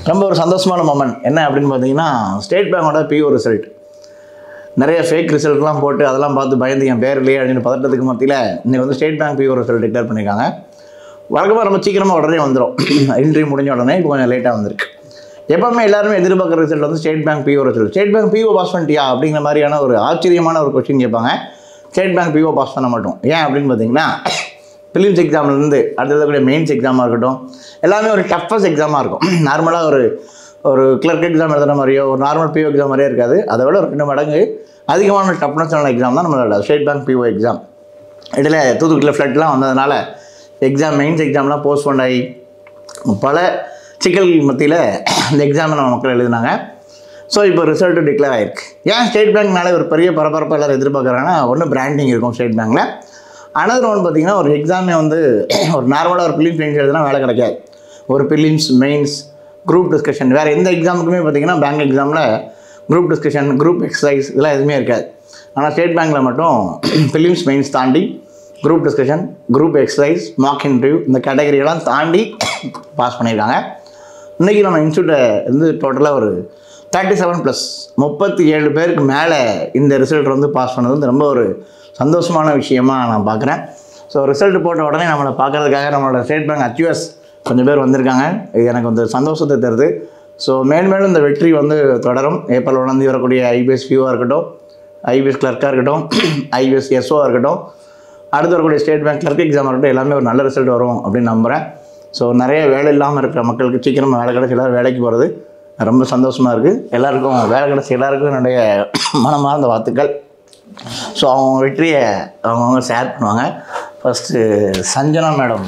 ரொம்ப ஒரு சந்தோஷமான மொமெண்ட் என்ன அப்படின்னு பார்த்தீங்கன்னா ஸ்டேட் பேங்கோட பிஓ ரிசல்ட் நிறைய ஃபேக் ரிசல்ட்லாம் போட்டு அதெல்லாம் பார்த்து பயந்து என் பேர் இல்லையே அப்படின்னு பதட்டத்துக்கு மத்தியில் இன்னைக்கு வந்து state bank PO result declare பண்ணியிருக்காங்க வழக்கமாக ரொம்ப சீக்கிரமாக உடனே வந்துடும் இன்டர்வியூ முடிஞ்ச உடனே இப்போ கொஞ்சம் லேட்டாக வந்திருக்கு எப்பவுமே எல்லாருமே எதிர்பார்க்குற ரிசல்ட் வந்து state bank PO result state bank PO pass பண்ணிட்டியா அப்படிங்கிற மாதிரியான ஒரு ஆச்சரியமான ஒரு கொஸ்டின் கேட்பாங்க ஸ்டேட் பேங்க் பிஓ பாஸ் பண்ண மாட்டோம் ஏன் அப்படின்னு பார்த்தீங்கன்னா பிலிம்ஸ் எக்ஸாம்லேருந்து அடுத்தது கூட மெயின்ஸ் எக்ஸாமாக இருக்கட்டும் எல்லாமே ஒரு டஃபஸ்ட் எக்ஸாமாக இருக்கும் நார்மலாக ஒரு ஒரு கிளர்க் எக்ஸாம் எழுதுன மாதிரியோ ஒரு நார்மல் பிஓ எக்ஸாம் மாதிரியே இருக்காது அதை விட ஒரு ரெண்டு மடங்கு அதிகமான டஃப்னஸான எக்ஸாம் தான் நம்மளோட ஸ்டேட் பேங்க் பிஓ எக்ஸாம் இடையில தூத்துக்குடியில் ஃப்ளட்லாம் வந்ததுனால எக்ஸாம் மெயின்ஸ் எக்ஸாம்லாம் போஸ்ட்போன் ஆகி பல சிக்கல்கள் மத்தியில் இந்த எக்ஸாமை நம்ம மக்கள் எழுதினாங்க ஸோ இப்போ ரிசல்ட்டு டிக்ளேர் ஆயிருக்கு ஏன் ஸ்டேட் பேங்க்னாலே ஒரு பெரிய பரபரப்பு எல்லாரும் எதிர்பார்க்குறாங்கன்னா ஒன்று பிராண்டிங் இருக்கும் ஸ்டேட் பேங்க்கில் அனதர் ஒன் பார்த்தீங்கன்னா ஒரு எக்ஸாமே வந்து ஒரு நார்மலாக ஒரு பிலிம்ஸ் மெயின்ஸ் எழுதுனா வேலை கிடைக்காது ஒரு பிலிம்ஸ் மெயின்ஸ் குரூப் டிஸ்கஷன் வேறு எந்த எக்ஸாமுக்குமே பார்த்தீங்கன்னா பேங்க் எக்ஸாமில் குரூப் டிஸ்கஷன் குரூப் எக்ஸசைஸ் இதெல்லாம் எதுவுமே இருக்காது ஆனால் ஸ்டேட் பேங்க்கில் மட்டும் பிலிம்ஸ் மெயின்ஸ் தாண்டி group discussion group exercise mark interview இந்த கேட்டகரியெல்லாம் தாண்டி பாஸ் பண்ணியிருக்காங்க இன்றைக்கி நம்ம இன்ஸ்டியூட்டை வந்து டோட்டலாக ஒரு தேர்ட்டி செவன் ப்ளஸ் முப்பத்தி ஏழு பேருக்கு மேலே இந்த ரிசல்ட் வந்து பாஸ் பண்ணது வந்து ரொம்ப ஒரு சந்தோஷமான விஷயமா நான் பார்க்குறேன் ஸோ ரிசல்ட் போட்ட உடனே நம்மளை பார்க்கறதுக்காக நம்மளோட ஸ்டேட் பேங்க் அக்யூஎஸ் கொஞ்சம் பேர் வந்திருக்காங்க இது எனக்கு வந்து சந்தோஷத்தை தருது ஸோ மேன்மேலும் இந்த வெற்றி வந்து தொடரும் ஏப்ரல் ஒன்றாந்தேதி வரக்கூடிய ஐபிஎஸ் வியூவாக இருக்கட்டும் ஐபிஎஸ் கிளர்க்காக இருக்கட்டும் ஐபிஎஸ் எஸ்ஓவாக இருக்கட்டும் அடுத்து வரக்கூடிய ஸ்டேட் பேங்க் கிளர்க் எக்ஸாம் இருக்கட்டும் எல்லாமே ஒரு நல்ல ரிசல்ட் வரும் அப்படின்னு நம்புகிறேன் ஸோ நிறைய வேலை இல்லாமல் இருக்கிற மக்களுக்கு சீக்கிரமாக வேலை கிடச்சி எல்லாரும் வேலைக்கு போகிறது ரொம்ப சந்தோஷமாக இருக்குது எல்லாருக்கும் வேலை கிடச்சி எல்லாருக்கும் என்னுடைய மனமார்ந்த வாழ்த்துக்கள் ஸோ அவங்க வெற்றியை அவங்கவுங்க ஷேர் பண்ணுவாங்க ஃபஸ்ட்டு சஞ்சனா மேடம்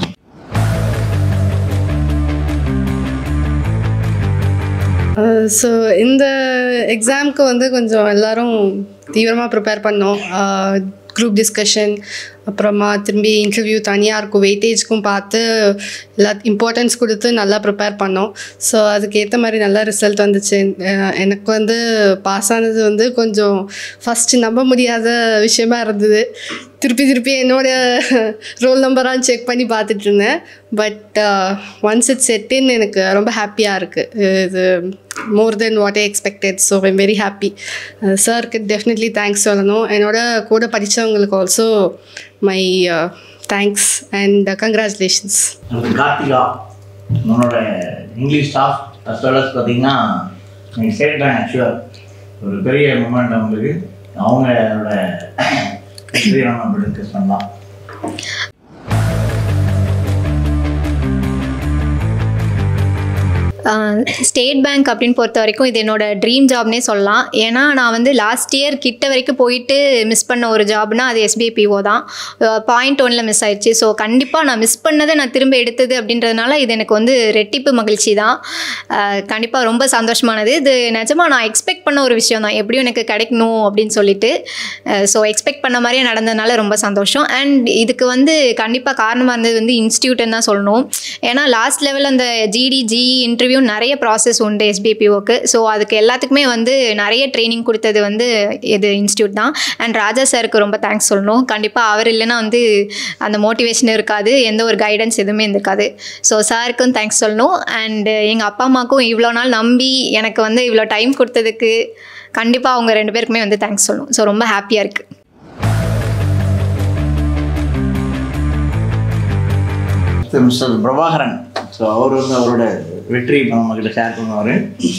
ஸோ இந்த எக்ஸாம்க்கு வந்து கொஞ்சம் எல்லாரும் தீவிரமாக ப்ரிப்பேர் பண்ணோம் குரூப் டிஸ்கஷன் அப்புறமா திரும்பி இன்டர்வியூ தனியாக இருக்கும் வெயிட்டேஜ்க்கும் பார்த்து எல்லா இம்பார்ட்டன்ஸ் கொடுத்து நல்லா ப்ரிப்பேர் பண்ணோம் ஸோ அதுக்கேற்ற மாதிரி நல்ல ரிசல்ட் வந்துச்சு அஹ் எனக்கு வந்து பாஸ் ஆனது வந்து கொஞ்சம் ஃபஸ்ட்டு நம்ப முடியாத விஷயமா இருந்தது திருப்பி திருப்பி என்னோட ரோல் நம்பராக செக் பண்ணி பார்த்துட்டு இருந்தேன் பட் ஒன்ஸ் இட் செட்டின் எனக்கு ரொம்ப ஹாப்பியாக இருக்குது இது more then what I expected so I'm very happy சாருக்கு டெஃபினெட்லி தேங்க்ஸ் சொல்லணும் என்னோட கூட படித்தவங்களுக்கு also my thanks and congratulations அடுத்து கார்த்திகா நம்மளோட English staff as well as பார்த்தீங்கன்னா நீங்கள் ஸ்டேட் பேங்க் ஆக்சுவல் ஒரு பெரிய மூமெண்ட் அவங்களுக்கு அவங்களோட வெற்றியை நம்ம அப்படி டிஸ்கஸ் பண்ணலாம் ஸ்டேட் பேங்க் அப்படின்னு பொறுத்த வரைக்கும் இது என்னோட ட்ரீம் ஜாப்னே சொல்லலாம் ஏன்னா நான் வந்து லாஸ்ட் இயர் கிட்ட வரைக்கும் போயிட்டு மிஸ் பண்ண ஒரு ஜாப்னா அது எஸ்பிஐ பிஓ தான் பாயிண்ட் ஒன்னில் மிஸ் ஆயிடுச்சு ஸோ கண்டிப்பாக நான் மிஸ் பண்ணதை நான் திரும்ப எடுத்தது அப்படின்றதுனால இது எனக்கு வந்து ரெட்டிப்பு மகிழ்ச்சி தான் கண்டிப்பாக ரொம்ப சந்தோஷமானது இது நிஜமாக நான் எக்ஸ்பெக்ட் பண்ண ஒரு விஷயம் தான் எப்படியும் எனக்கு கிடைக்கணும் அப்படின்னு சொல்லிட்டு ஸோ எக்ஸ்பெக்ட் பண்ண மாதிரியே நடந்ததுனால ரொம்ப சந்தோஷம் அண்ட் இதுக்கு வந்து கண்டிப்பாக காரணமாக இருந்தது வந்து இன்ஸ்டியூட்னு தான் சொல்லணும் ஏன்னா லாஸ்ட் லெவல் அந்த ஜிடி ஜிஇ இன்டர்வியூ நிறைய ப்ராசஸ் உண்டு எஸ்பிபிஓக்கு ஸோ அதுக்கு எல்லாத்துக்குமே வந்து நிறைய ட்ரைனிங் கொடுத்தது வந்து இது இன்ஸ்டியூட் தான் அண்ட் ராஜா சாருக்கு ரொம்ப தேங்க்ஸ் சொல்லணும் கண்டிப்பாக அவர் இல்லைன்னா வந்து அந்த மோட்டிவேஷன் இருக்காது எந்த ஒரு கைடன்ஸ் எதுவுமே இருக்காது ஸோ சாருக்கும் தேங்க்ஸ் சொல்லணும் அண்ட் எங்கள் அப்பா அம்மாவுக்கும் இவ்வளோ நாள் நம்பி எனக்கு வந்து இவ்வளோ டைம் கொடுத்ததுக்கு கண்டிப்பாக அவங்க ரெண்டு பேருக்குமே வந்து தேங்க்ஸ் சொல்லணும் ஸோ ரொம்ப ஹாப்பியாக இருக்குது மிஸ்டர் பிரபாகரன் ஸோ அவர் வந்து அவரோட வெற்றி இப்போ நம்மக்கிட்ட ஷேர் பண்ணுவார்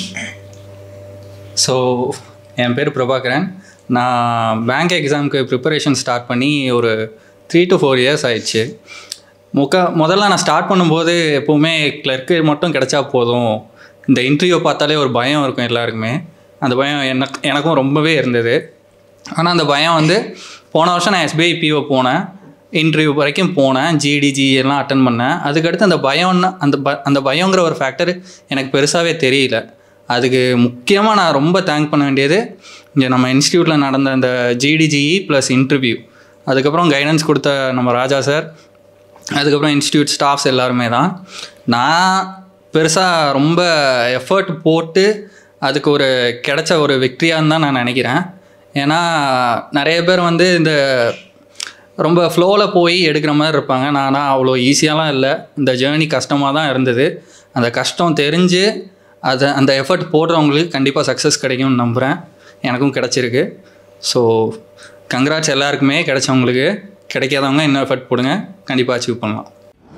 ஸோ என் பேர் பிரபாகரன் நான் பேங்க் எக்ஸாமுக்கு ப்ரிப்பரேஷன் ஸ்டார்ட் பண்ணி ஒரு த்ரீ டு ஃபோர் இயர்ஸ் ஆயிடுச்சு முக்க முதல்ல நான் ஸ்டார்ட் பண்ணும்போது எப்போவுமே கிளர்க்கு மட்டும் கிடைச்சா போதும் இந்த இன்டர்வியூ பார்த்தாலே ஒரு பயம் இருக்கும் எல்லாருக்குமே அந்த பயம் எனக்கு எனக்கும் ரொம்பவே இருந்தது ஆனால் அந்த பயம் வந்து போன வருஷம் நான் எஸ்பிஐ பிஓ போனேன் இன்டர்வியூ வரைக்கும் போனேன் ஜிடிஜி எல்லாம் அட்டன் பண்ணேன் அதுக்கடுத்து அந்த பயம்னா அந்த ப அந்த பயங்கிற ஒரு ஃபேக்டர் எனக்கு பெருசாகவே தெரியல அதுக்கு முக்கியமாக நான் ரொம்ப தேங்க் பண்ண வேண்டியது இங்கே நம்ம இன்ஸ்டியூட்டில் நடந்த அந்த ஜிடிஜிஇ ப்ளஸ் இன்டர்வியூ அதுக்கப்புறம் கைடன்ஸ் கொடுத்த நம்ம ராஜா சார் அதுக்கப்புறம் இன்ஸ்டியூட் ஸ்டாஃப்ஸ் எல்லாருமே தான் நான் பெருசாக ரொம்ப எஃபர்ட் போட்டு அதுக்கு ஒரு கிடைச்ச ஒரு வெற்றியான்னு தான் நான் நினைக்கிறேன் ஏன்னா நிறைய பேர் வந்து இந்த ரொம்ப ஃப்ளோவில் போய் எடுக்கிற மாதிரி இருப்பாங்க நானா அவ்வளோ ஈஸியாலாம் இல்லை இந்த ஜேர்னி கஷ்டமாக தான் இருந்தது அந்த கஷ்டம் தெரிஞ்சு அதை அந்த எஃபர்ட் போடுறவங்களுக்கு கண்டிப்பாக சக்ஸஸ் கிடைக்கும்னு நம்புகிறேன் எனக்கும் கிடச்சிருக்கு ஸோ கங்க்ராட்ஸ் எல்லாருக்குமே கிடைச்சவங்களுக்கு கிடைக்காதவங்க இன்னும் எஃபர்ட் போடுங்க கண்டிப்பாக அச்சீவ் பண்ணலாம்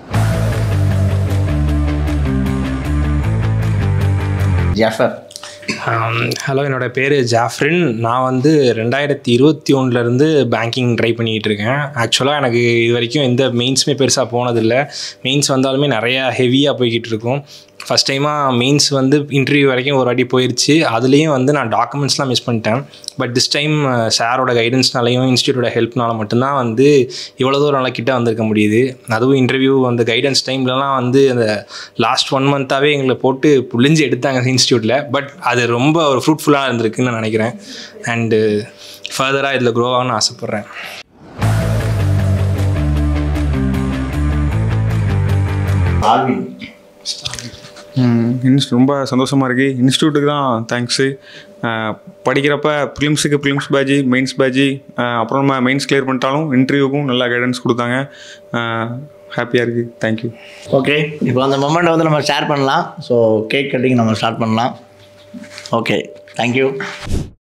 ஜஃபர் ஹலோ என்னோடய பேர் ஜாஃப்ரின் நான் வந்து ரெண்டாயிரத்தி இருபத்தி ஒன்றுலேருந்து பேங்கிங் ட்ரை பண்ணிகிட்டு இருக்கேன் ஆக்சுவலாக எனக்கு இது வரைக்கும் எந்த மெயின்ஸுமே பெருசாக போனதில்லை மெயின்ஸ் வந்தாலுமே நிறையா ஹெவியாக போய்கிட்டு இருக்கும் ஃபஸ்ட் டைமாக மெயின்ஸ் வந்து இன்டர்வியூ வரைக்கும் ஒரு வாட்டி போயிடுச்சு அதுலேயும் வந்து நான் டாக்குமெண்ட்ஸ்லாம் மிஸ் பண்ணிட்டேன் பட் திஸ் டைம் சாரோட கைடன்ஸ்னாலையும் இன்ஸ்டியூட்டோட ஹெல்ப்னால மட்டும்தான் வந்து இவ்வளோ தூரம் நல்லா கிட்ட வந்திருக்க முடியுது அதுவும் இன்டர்வியூ அந்த கைடன்ஸ் டைம்லலாம் வந்து அந்த லாஸ்ட் ஒன் மந்த்தாகவே எங்களை போட்டு புளிஞ்சு எடுத்தாங்க இன்ஸ்டியூட்டில் பட் அது ரொம்ப ஒரு ஃப்ரூட்ஃபுல்லாக இருந்திருக்குன்னு நான் நினைக்கிறேன் அண்டு ஃபர்தராக இதில் க்ரோ ஆகணும்னு ஆசைப்பட்றேன் ஆல்வின் இன்ஸ் ரொம்ப சந்தோஷமாக இருக்குது இன்ஸ்டியூட்டுக்கு தான் தேங்க்ஸு படிக்கிறப்ப ப்ரிலிம்ஸுக்கு ப்ரிலிம்ஸ் பேஜி மெயின்ஸ் பேஜி அப்புறம் நம்ம மெயின்ஸ் கிளியர் பண்ணிட்டாலும் இன்டர்வியூக்கும் நல்லா கைடன்ஸ் கொடுத்தாங்க ஹாப்பியாக இருக்குது தேங்க்யூ ஓகே இப்போ அந்த மொமெண்ட்டை வந்து நம்ம ஷேர் பண்ணலாம் ஸோ கேக் கட்டிங் நம்ம ஸ்டார்ட் பண்ணலாம் ஓகே தேங்க்யூ